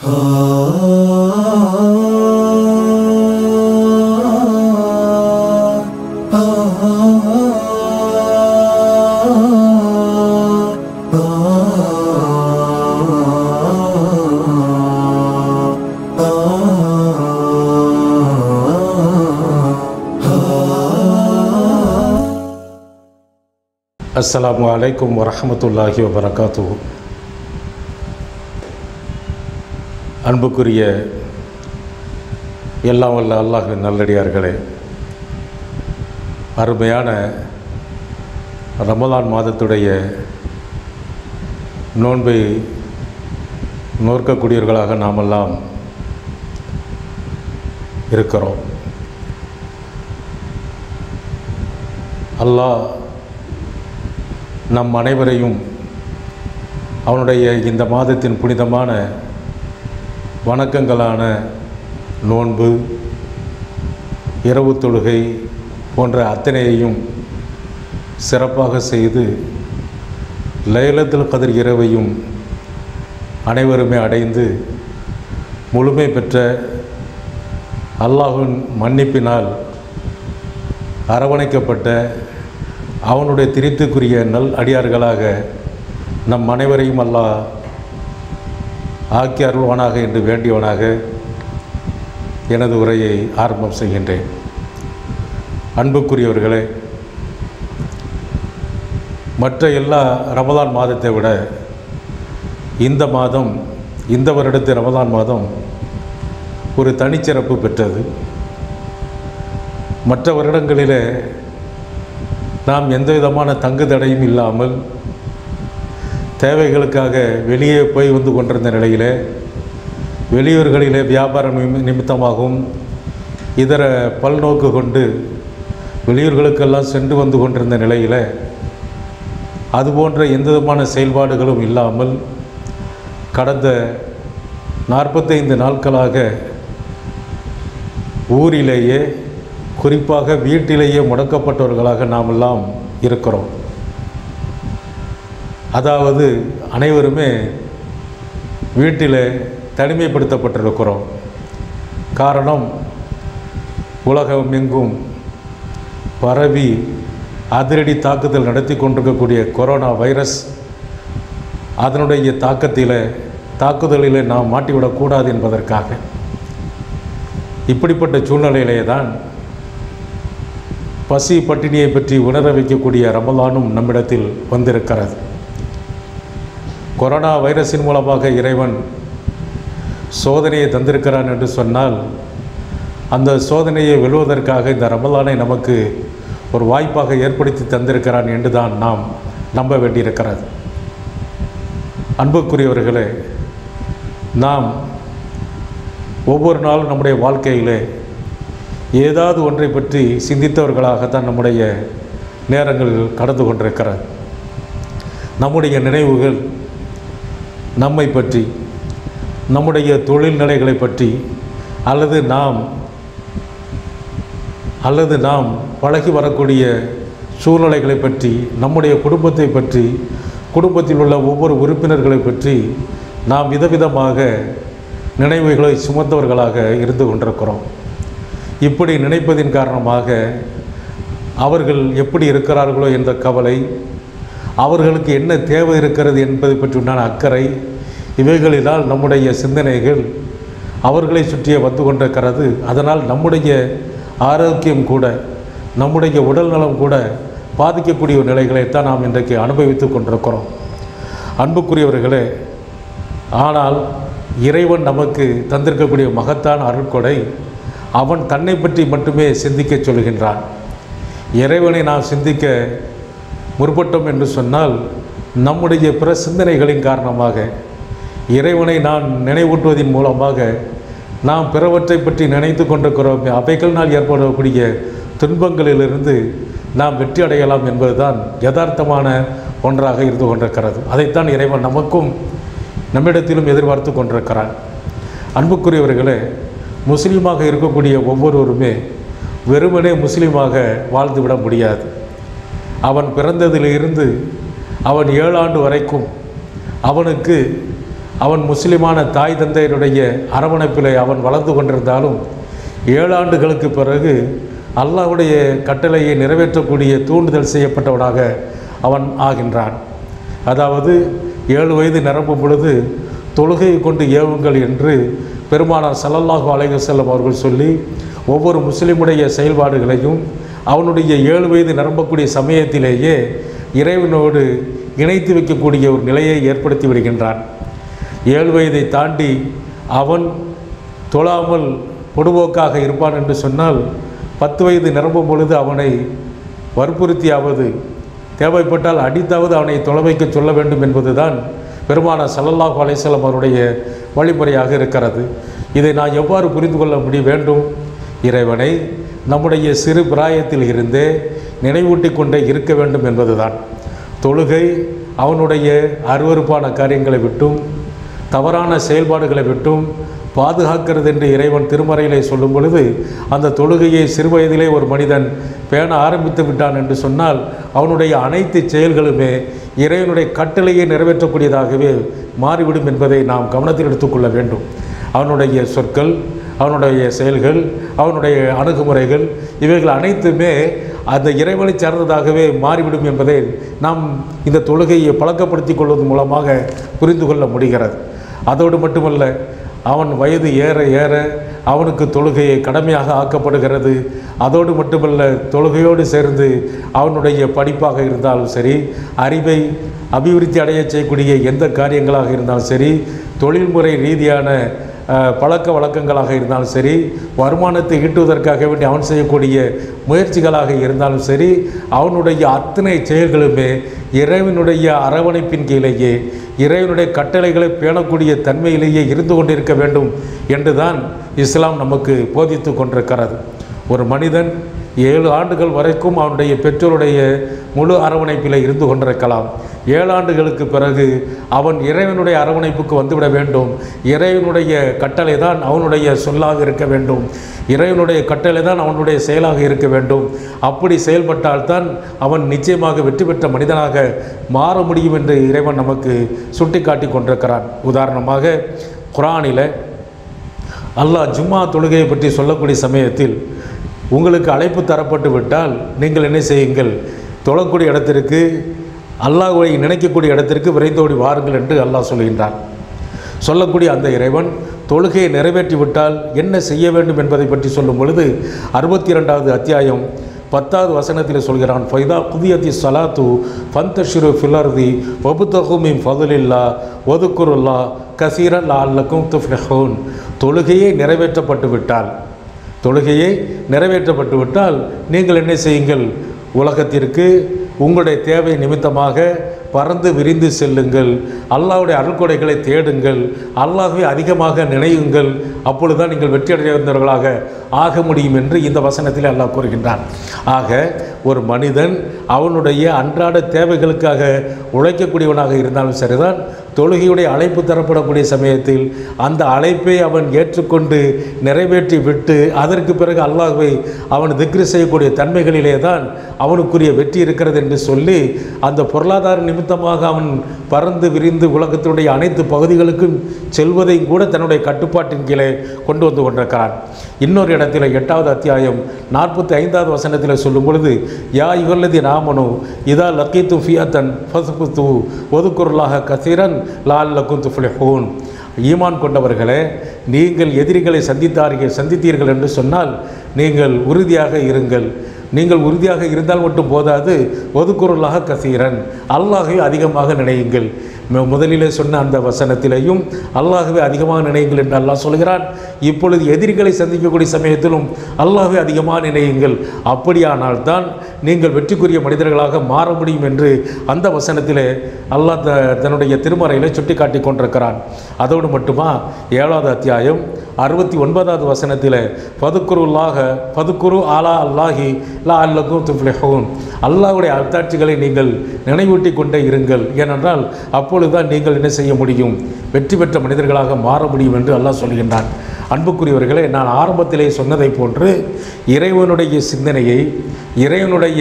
அஸ்ஸலாமு அலைக்கும் வரஹமத்துல்லாஹி வபரகாத்துஹு அன்புக்குரிய எல்லாம் வல்ல அல்லாஹின் நல்லடியார்களே அருமையான ரமலான் மாதத்துடைய நோன்பை நோற்கக்கூடியவர்களாக நாமெல்லாம் இருக்கிறோம் அல்லாஹ் நம் அனைவரையும் அவனுடைய இந்த மாதத்தின் புனிதமான வணக்கங்களான நோன்பு இரவு தொழுகை போன்ற அத்தனையையும் சிறப்பாக செய்து லைலத்துல் கதிர் இரவையும் அனைவருமே அடைந்து முழுமை பெற்ற அல்லாஹ்வின் மன்னிப்பினால் அரவணைக்கப்பட்ட அவனுடைய திரித்துக்குரிய நல் அடியார்களாக நம் அனைவரையும் அல்லாஹ் ஆக்கி அருள்வானாக என்று வேண்டியவனாக எனது உரையை ஆரம்பம் செய்கின்றேன் அன்புக்குரியவர்களே மற்ற எல்லா ரமதான் மாதத்தை விட இந்த மாதம் இந்த வருடத்து ரமதான் மாதம் ஒரு தனிச்சிறப்பு பெற்றது மற்ற வருடங்களிலே நாம் எந்த விதமான தங்கு தடையும் இல்லாமல் தேவைகளுக்காக வெளியே போய் வந்து கொண்டிருந்த நிலையிலே வெளியூர்களிலே வியாபார நிமி- நிமித்தமாகவும் இதர பல்நோக்கு கொண்டு வெளியூர்களுக்கெல்லாம் சென்று வந்து கொண்டிருந்த நிலையில் அதுபோன்ற எந்த விதமான செயல்பாடுகளும் இல்லாமல் கடந்த நாற்பத்தைந்து நாட்களாக ஊரிலேயே குறிப்பாக வீட்டிலேயே முடக்கப்பட்டவர்களாக நாமெல்லாம் இருக்கிறோம் அதாவது அனைவருமே வீட்டில் தனிமைப்படுத்தப்பட்டிருக்கிறோம் காரணம் உலகம் எங்கும் பரவி அதிரடி தாக்குதல் நடத்தி கொண்டிருக்கக்கூடிய கொரோனா வைரஸ் அதனுடைய தாக்கத்தில் தாக்குதலில் நாம் மாட்டிவிடக்கூடாது என்பதற்காக இப்படிப்பட்ட சூழ்நிலையிலே தான் பசி பட்டினியை பற்றி உணர வைக்கக்கூடிய ரமலானும் நம்மிடத்தில் வந்திருக்கிறது கொரோனா வைரஸின் மூலமாக இறைவன் சோதனையை தந்திருக்கிறான் என்று சொன்னால் அந்த சோதனையை வெல்வதற்காக இந்த ரமலானை நமக்கு ஒரு வாய்ப்பாக ஏற்படுத்தி தந்திருக்கிறான் என்று தான் நாம் நம்ப வேண்டியிருக்கிறது அன்புக்குரியவர்களே நாம் ஒவ்வொரு நாளும் நம்முடைய வாழ்க்கையிலே ஏதாவது ஒன்றை பற்றி சிந்தித்தவர்களாகத்தான் நம்முடைய நேரங்கள் கடந்து கொண்டிருக்கிறது நம்முடைய நினைவுகள் நம்மை பற்றி நம்முடைய தொழில் நிலைகளை பற்றி அல்லது நாம் அல்லது நாம் பழகி வரக்கூடிய சூழ்நிலைகளை பற்றி நம்முடைய குடும்பத்தை பற்றி குடும்பத்தில் உள்ள ஒவ்வொரு உறுப்பினர்களை பற்றி நாம் விதவிதமாக நினைவுகளை சுமந்தவர்களாக இருந்து கொண்டிருக்கிறோம் இப்படி நினைப்பதின் காரணமாக அவர்கள் எப்படி இருக்கிறார்களோ என்ற கவலை அவர்களுக்கு என்ன தேவை இருக்கிறது என்பதை பற்றி உண்டான அக்கறை இவைகளினால் நம்முடைய சிந்தனைகள் அவர்களை சுற்றியே வந்து கொண்டிருக்கிறது அதனால் நம்முடைய ஆரோக்கியம் கூட நம்முடைய உடல் நலம் கூட பாதிக்கக்கூடிய ஒரு நிலைகளைத்தான் நாம் இன்றைக்கு அனுபவித்து கொண்டிருக்கிறோம் அன்புக்குரியவர்களே ஆனால் இறைவன் நமக்கு தந்திருக்கக்கூடிய மகத்தான அருட்கொடை அவன் தன்னை பற்றி மட்டுமே சிந்திக்கச் சொல்கின்றான் இறைவனை நாம் சிந்திக்க முற்பட்டோம் என்று சொன்னால் நம்முடைய பிற சிந்தனைகளின் காரணமாக இறைவனை நான் நினைவூட்டுவதன் மூலமாக நாம் பிறவற்றை பற்றி நினைத்து கொண்டிருக்கிறோம் அவைகளினால் ஏற்படக்கூடிய துன்பங்களிலிருந்து நாம் வெற்றி அடையலாம் என்பதுதான் யதார்த்தமான ஒன்றாக இருந்து கொண்டிருக்கிறது அதைத்தான் இறைவன் நமக்கும் நம்மிடத்திலும் எதிர்பார்த்து கொண்டிருக்கிறான் அன்புக்குரியவர்களே முஸ்லீமாக இருக்கக்கூடிய ஒவ்வொருவருமே வெறுமனே முஸ்லீமாக வாழ்ந்துவிட முடியாது அவன் பிறந்ததிலிருந்து அவன் ஏழாண்டு வரைக்கும் அவனுக்கு அவன் முஸ்லிமான தாய் தந்தையருடைய அரவணைப்பில் அவன் வளர்ந்து கொண்டிருந்தாலும் ஏழு ஆண்டுகளுக்கு பிறகு அல்லாஹ்வுடைய கட்டளையை நிறைவேற்றக்கூடிய தூண்டுதல் செய்யப்பட்டவனாக அவன் ஆகின்றான் அதாவது ஏழு வயது நிரம்பும் பொழுது தொழுகையை கொண்டு ஏவுங்கள் என்று பெருமானார் ஸல்லல்லாஹு அலைஹி வஸல்லம் அவர்கள் சொல்லி ஒவ்வொரு முஸ்லிமுடைய செயல்பாடுகளையும் அவனுடைய ஏழு வயது நிரம்பக்கூடிய சமயத்திலேயே இறைவனோடு இணைத்து வைக்கக்கூடிய ஒரு நிலையை ஏற்படுத்தி விடுகின்றான் ஏழு வயதை தாண்டி அவன் தொழாமல் பொடுபோக்காக இருப்பான் என்று சொன்னால் பத்து வயது நிரம்பும் பொழுது அவனை வற்புறுத்தியாவது தேவைப்பட்டால் அடித்தாவது அவனை தொலை வைக்க சொல்ல வேண்டும் என்பதுதான் பெருமான சல்லல்லாஹு அலைஹிஸ்ஸலாம் அவருடைய வழிமுறையாக இருக்கிறது இதை நான் எவ்வாறு புரிந்து கொள்ள முடிய வேண்டும் இறைவனை நம்முடைய சிறு பிராயத்தில் இருந்தே நினைவூட்டி கொண்டே இருக்க வேண்டும் என்பதுதான் தொழுகை அவனுடைய அருவருப்பான காரியங்களை விட்டும் தவறான செயல்பாடுகளை விட்டும் பாதுகாக்கிறது என்று இறைவன் திருமறையிலே சொல்லும் பொழுது அந்த தொழுகையை சிறுவயதிலே ஒரு மனிதன் பேண ஆரம்பித்து விட்டான் என்று சொன்னால் அவனுடைய அனைத்து செயல்களுமே இறைவனுடைய கட்டளையை நிறைவேற்றக்கூடியதாகவே மாறிவிடும் என்பதை நாம் கவனத்தில் எடுத்துக்கொள்ள வேண்டும் அவனுடைய சொற்கள் அவனுடைய செயல்கள் அவனுடைய அணுகுமுறைகள் இவைகள் அனைத்துமே அந்த இறைவனை சார்ந்ததாகவே மாறிவிடும் என்பதை நாம் இந்த தொழுகையை பழக்கப்படுத்திக் கொள்வதன் மூலமாக புரிந்து கொள்ள முடிகிறது அதோடு மட்டுமல்ல அவன் வயது ஏற ஏற அவனுக்கு தொழுகையை கடமையாக ஆக்கப்படுகிறது அதோடு மட்டுமல்ல தொழுகையோடு சேர்ந்து அவனுடைய படிப்பாக இருந்தாலும் சரி அறிவை அபிவிருத்தி அடைய செய்யக்கூடிய எந்த காரியங்களாக இருந்தாலும் சரி தொழில்முறை ரீதியான அஹ், பழக்க வழக்கங்களாக இருந்தாலும் சரி வருமானத்தை ஈட்டுவதற்காக வேண்டி அவன் செய்யக்கூடிய முயற்சிகளாக இருந்தாலும் சரி அவனுடைய அத்தனை செயல்களுமே இறைவனுடைய அரவணைப்பின் கீழேயே இறைவனுடைய கட்டளைகளை பேணக்கூடிய தன்மையிலேயே இருந்து கொண்டிருக்க வேண்டும் என்றுதான் இஸ்லாம் நமக்கு போதித்து கொண்டிருக்கிறது ஒரு மனிதன் ஏழு ஆண்டுகள் வரைக்கும் அவனுடைய பெற்றோருடைய முழு அரவணைப்பில் இருந்து கொண்டிருக்கலாம் ஏழு ஆண்டுகளுக்கு பிறகு அவன் இறைவனுடைய அரவணைப்புக்கு வந்துவிட வேண்டும் இறைவனுடைய கட்டளை தான் அவனுடைய சொல்லாக இருக்க வேண்டும் இறைவனுடைய கட்டளை தான் அவனுடைய செயலாக இருக்க வேண்டும் அப்படி செயல்பட்டால்தான் அவன் நிச்சயமாக வெற்றி பெற்ற மனிதனாக மாற முடியும் என்று இறைவன் நமக்கு சுட்டிக்காட்டி கொண்டிருக்கிறான் உதாரணமாக குரானில் அல்லாஹ் ஜும்மா தொழுகையை பற்றி சொல்லக்கூடிய சமயத்தில் உங்களுக்கு அழைப்பு தரப்பட்டு விட்டால் நீங்கள் என்ன செய்யுங்கள் தொழக்கூடிய இடத்திற்கு அல்லாஹ்வை நினைக்கக்கூடிய இடத்திற்கு விரைந்தோடி வாருங்கள் என்று அல்லாஹ் சொல்கின்றான் சொல்லக்கூடிய அந்த இறைவன் தொழுகையை நிறைவேற்றி விட்டால் என்ன செய்ய வேண்டும் என்பதை பற்றி சொல்லும் பொழுது அறுபத்தி இரண்டாவது அத்தியாயம் பத்தாவது வசனத்தில் சொல்கிறான் ஃபைதா புதியத்தி சலாத்து ஃபந்தஷிரு ஃபிலர்தி வபுத்தகுமின் ஃபதுலில்லா ஒதுக்குருல்லா கசீரன் அல்லக்கும் துஃப்லஹூன் தொழுகையே நிறைவேற்றப்பட்டு விட்டால் தொழுகையை நிறைவேற்றப்பட்டு விட்டால் நீங்கள் என்ன செய்யுங்கள் உலகத்திற்கு உங்களுடைய தேவை நிமித்தமாக பறந்து விரிந்து செல்லுங்கள் அல்லாஹ்வுடைய அருள்கொடைகளை தேடுங்கள் அல்லாஹ்வை அதிகமாக நினையுங்கள் அப்பொழுதுதான் நீங்கள் வெற்றியடைந்தவர்களாக ஆக முடியும் என்று இந்த வசனத்தில் அல்லாஹ் கூறுகின்றான் ஆக ஒரு மனிதன் அவனுடைய அன்றாட தேவைகளுக்காக உழைக்கக்கூடியவனாக இருந்தாலும் சரிதான் தொழுகையுடைய அழைப்பு தரப்படக்கூடிய சமயத்தில் அந்த அழைப்பை அவன் ஏற்றுக்கொண்டு நிறைவேற்றி விட்டு அதற்கு பிறகு அல்லாஹ்வை அவன் திக்ரு செய்யக்கூடிய தன்மைகளிலே தான் அவனுக்குரிய வெற்றி இருக்கிறது என்று சொல்லி அந்த பொருளாதார நிமித்தமாக அவன் பறந்து விரிந்து உலகத்தினுடைய அனைத்து பகுதிகளுக்கும் செல்வதையும் கூட தன்னுடைய கட்டுப்பாட்டின் கீழே கொண்டு வந்து கொண்டிருக்கிறான் இன்னொரு இடத்துல எட்டாவது அத்தியாயம் நாற்பத்தி ஐந்தாவது வசனத்தில் சொல்லும் பொழுது யா யுகல்லதி நாமனு இதா லக்கீத்து ஃபியாத்தன் ஃபசுகுத்து ஒதுக்குருளாக கசீரன் லால் லக்கும் துஃப்லிஹூன் ஈமான் கொண்டவர்களே நீங்கள் எதிரிகளை சந்தித்தார்கள் சந்தித்தீர்கள் என்று சொன்னால் நீங்கள் உறுதியாக இருங்கள் நீங்கள் உறுதியாக இருந்தால் மட்டும் போதாது ஒதுக்குருளாக கசீரன் அல்லாஹை அதிகமாக நினையுங்கள் மு- முதலிலே சொன்ன அந்த வசனத்திலேயும் அல்லாஹ்வை அதிகமாக நினையுங்கள் என்று அல்லாஹ் சொல்கிறான் இப்பொழுது எதிரிகளை சந்திக்கக்கூடிய சமயத்திலும் அல்லாஹ்வை அதிகமாக நினையுங்கள் அப்படியானால் தான் நீங்கள் வெற்றிக்குரிய மனிதர்களாக மாற முடியும் என்று அந்த வசனத்திலே அல்லாஹ் த தன்னுடைய திருமறையிலே சுட்டி காட்டி கொண்டிருக்கிறான் அதோடு மட்டுமா ஏழாவது அத்தியாயம் அறுபத்தி ஒன்பதாவது வசனத்தில் பதுக்குருல்லாக பதுக்குரு ஆலா அல்லாஹி லா அல்லக்கும் துஃப்லிஹூன் அல்லாஹ்வுடைய அத்தாட்சிகளை நீங்கள் நினைவூட்டி கொண்டே இருங்கள் ஏனென்றால் அப்பொழுதுதான் நீங்கள் என்ன செய்ய முடியும் வெற்றி பெற்ற மனிதர்களாக மாற முடியும் என்று அல்லாஹ் சொல்கின்றான் அன்புக்குரியவர்களே நான் ஆரம்பத்திலே சொன்னதை போன்று இறைவனுடைய சிந்தனையை இறைவனுடைய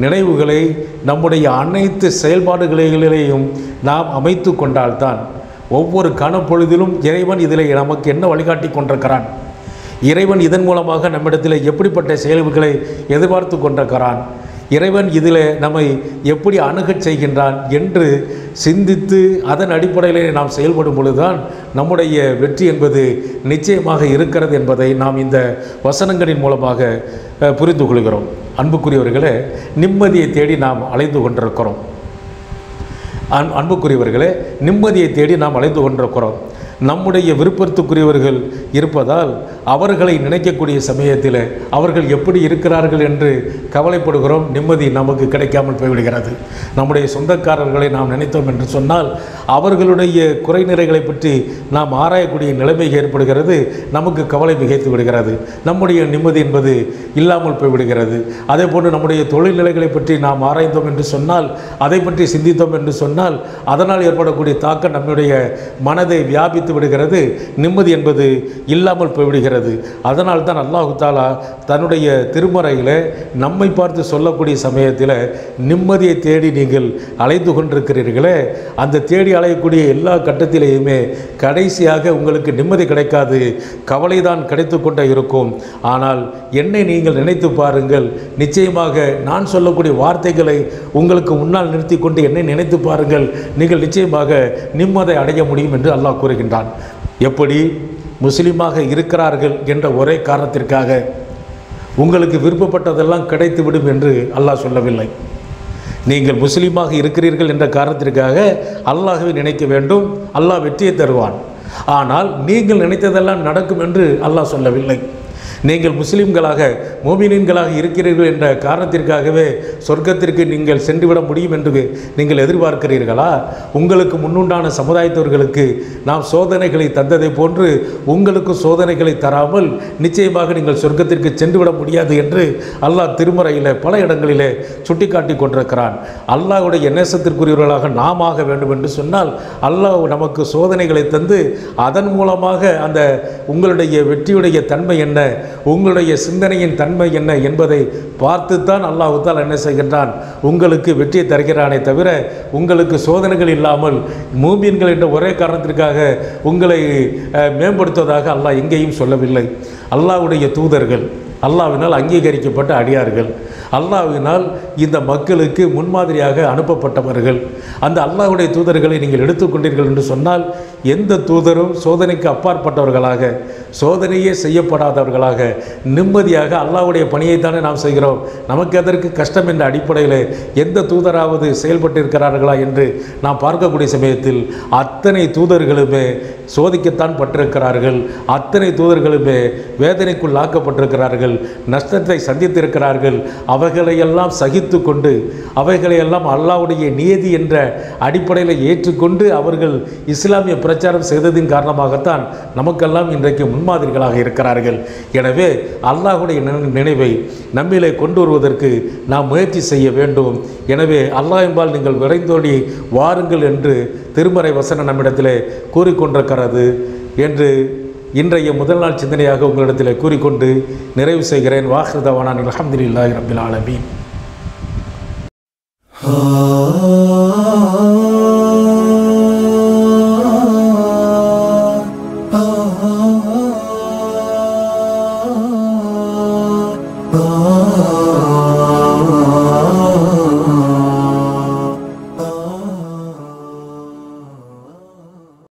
நினைவுகளை நம்முடைய அனைத்து செயல்பாடுகளிலேயும் நாம் அமைத்து கொண்டால்தான் ஒவ்வொரு கணப்பொழுதிலும் இறைவன் இதில் நமக்கு என்ன வழிகாட்டி கொண்டிருக்கிறான் இறைவன் இதன் மூலமாக நம்மிடத்தில் எப்படிப்பட்ட செயல்களை எதிர்பார்த்து கொண்டிருக்கிறான் இறைவன் இதில் நம்மை எப்படி அணுகச் செய்கின்றான் என்று சிந்தித்து அதன் அடிப்படையிலே நாம் செயல்படும் பொழுதுதான் நம்முடைய வெற்றி என்பது நிச்சயமாக இருக்கிறது என்பதை நாம் இந்த வசனங்களின் மூலமாக அஹ், புரிந்து கொள்கிறோம் அன்புக்குரியவர்களே நிம்மதியை தேடி நாம் அலைந்து கொண்டிருக்கிறோம் அன் அன்புக்குரியவர்களே நிம்மதியை தேடி நாம் அலைந்து கொண்டிருக்கிறோம் நம்முடைய விருப்பத்துக்குரியவர்கள் இருப்பதால் அவர்களை நினைக்கக்கூடிய சமயத்தில் அவர்கள் எப்படி இருக்கிறார்கள் என்று கவலைப்படுகிறோம் நிம்மதி நமக்கு கிடைக்காமல் போய்விடுகிறது நம்முடைய சொந்தக்காரர்களை நாம் நினைத்தோம் என்று சொன்னால் அவர்களுடைய குறைநிறைகளை பற்றி நாம் ஆராயக்கூடிய நிலைமை ஏற்படுகிறது நமக்கு கவலை மிகைத்து விடுகிறது நம்முடைய நிம்மதி என்பது இல்லாமல் போய்விடுகிறது அதே போன்று நம்முடைய தொழில்நிலைகளை பற்றி நாம் ஆராய்ந்தோம் என்று சொன்னால் அதை பற்றி சிந்தித்தோம் என்று சொன்னால் அதனால் ஏற்படக்கூடிய தாக்கம் நம்முடைய மனதை வியாபித்து விடுகிறது நிம்மதி என்பது இல்லாமல் போய்விடுகிறது அதனால் தான் அல்லாஹு தாலா தன்னுடைய திருமறையில் நம்மை பார்த்து சொல்லக்கூடிய சமயத்தில் நிம்மதியை தேடி நீங்கள் அலைந்து கொண்டிருக்கிறீர்களே அந்த தேடி அலையக்கூடிய எல்லா கட்டத்திலேயுமே கடைசியாக உங்களுக்கு நிம்மதி கிடைக்காது கவலை தான் கிடைத்து கொண்டே இருக்கும் ஆனால் என்னை நீங்கள் நினைத்து பாருங்கள் நிச்சயமாக நான் சொல்லக்கூடிய வார்த்தைகளை உங்களுக்கு முன்னால் நிறுத்தி கொண்டு என்னை நினைத்து பாருங்கள் நீங்கள் நிச்சயமாக நிம்மதி அடைய முடியும் என்று அல்லாஹ் கூறுகின்றான் எப்படி முஸ்லீமாக இருக்கிறார்கள் என்ற ஒரே காரணத்திற்காக உங்களுக்கு விருப்பப்பட்டதெல்லாம் கிடைத்துவிடும் என்று அல்லாஹ் சொல்லவில்லை நீங்கள் முஸ்லீமாக இருக்கிறீர்கள் என்ற காரணத்திற்காக அல்லாஹ்வை நினைக்க வேண்டும் அல்லாஹ் வெற்றியை தருவான் ஆனால் நீங்கள் நினைத்ததெல்லாம் நடக்கும் என்று அல்லாஹ் சொல்லவில்லை நீங்கள் முஸ்லீம்களாக மோமினின்களாக இருக்கிறீர்கள் என்ற காரணத்திற்காகவே சொர்க்கத்திற்கு நீங்கள் சென்றுவிட முடியும் என்று நீங்கள் எதிர்பார்க்கிறீர்களா உங்களுக்கு முன்னுண்டான சமுதாயத்தவர்களுக்கு நாம் சோதனைகளை தந்ததை போன்று உங்களுக்கு சோதனைகளை தராமல் நிச்சயமாக நீங்கள் சொர்க்கத்திற்கு சென்றுவிட முடியாது என்று அல்லாஹ் திருமறையில் பல இடங்களிலே சுட்டிக்காட்டி கொண்டிருக்கிறான் அல்லாஹ்வுடைய நேசத்திற்குரியவர்களாக நாம் ஆக வேண்டும் என்று சொன்னால் அல்லாஹ் நமக்கு சோதனைகளை தந்து அதன் மூலமாக அந்த உங்களுடைய வெற்றியுடைய தன்மை என்ன உங்களுடைய சிந்தனையின் தன்மை என்ன என்பதை பார்த்துத்தான் அல்லாஹ் தால் என்ன செய்கின்றான் உங்களுக்கு வெற்றியை தருகிறானே தவிர உங்களுக்கு சோதனைகள் இல்லாமல் மூமியன்கள் என்ற ஒரே காரணத்திற்காக உங்களை அஹ், மேம்படுத்துவதாக அல்லாஹ் எங்கேயும் சொல்லவில்லை அல்லாஹ்வுடைய தூதர்கள் அல்லாஹ்வினால் அங்கீகரிக்கப்பட்ட அடியார்கள் அல்லாஹ்வினால் இந்த மக்களுக்கு முன்மாதிரியாக அனுப்பப்பட்டவர்கள் அந்த அல்லாஹ்வுடைய தூதர்களை நீங்கள் எடுத்துக்கொண்டீர்கள் என்று சொன்னால் எந்த தூதரும் சோதனைக்கு அப்பாற்பட்டவர்களாக சோதனையே செய்யப்படாதவர்களாக நிம்மதியாக அல்லாஹ்வுடைய பணியைத்தானே நாம் செய்கிறோம் நமக்கு அதற்கு கஷ்டம் என்ற அடிப்படையில் எந்த தூதராவது செயல்பட்டிருக்கிறார்களா என்று நாம் பார்க்கக்கூடிய சமயத்தில் அத்தனை தூதர்களுமே சோதிக்கத்தான் பட்டிருக்கிறார்கள் அத்தனை தூதர்களுமே வேதனைக்குள் ஆக்கப்பட்டிருக்கிறார்கள் நஷ்டத்தை சந்தித்திருக்கிறார்கள் அவைகளையெல்லாம் சகித்து கொண்டு அவைகளையெல்லாம் அல்லாஹ்வுடைய நியதி என்ற அடிப்படையில் ஏற்றுக்கொண்டு அவர்கள் இஸ்லாமிய பிரச்சாரம் செய்ததின் காரணமாகத்தான் நமக்கெல்லாம் இன்றைக்கு முன்மாதிரிகளாக இருக்கிறார்கள் எனவே அல்லாஹ்வுடைய நினை- நினைவை நம்மிலே கொண்டு வருவதற்கு நாம் முயற்சி செய்ய வேண்டும் எனவே அல்லாஹ் என்பால் நீங்கள் விரைந்தோடி வாருங்கள் என்று திருமறை வசனம் நம்மிடத்திலே கூறிக்கொண்டிருக்கிறது என்று இன்றைய முதல் நாள் சிந்தனையாக உங்களிடத்தில் கூறிக்கொண்டு நிறைவு செய்கிறேன் வாஹிருதவானான் அலமதுல்லாஹி ரபில் ஆலமீன் ah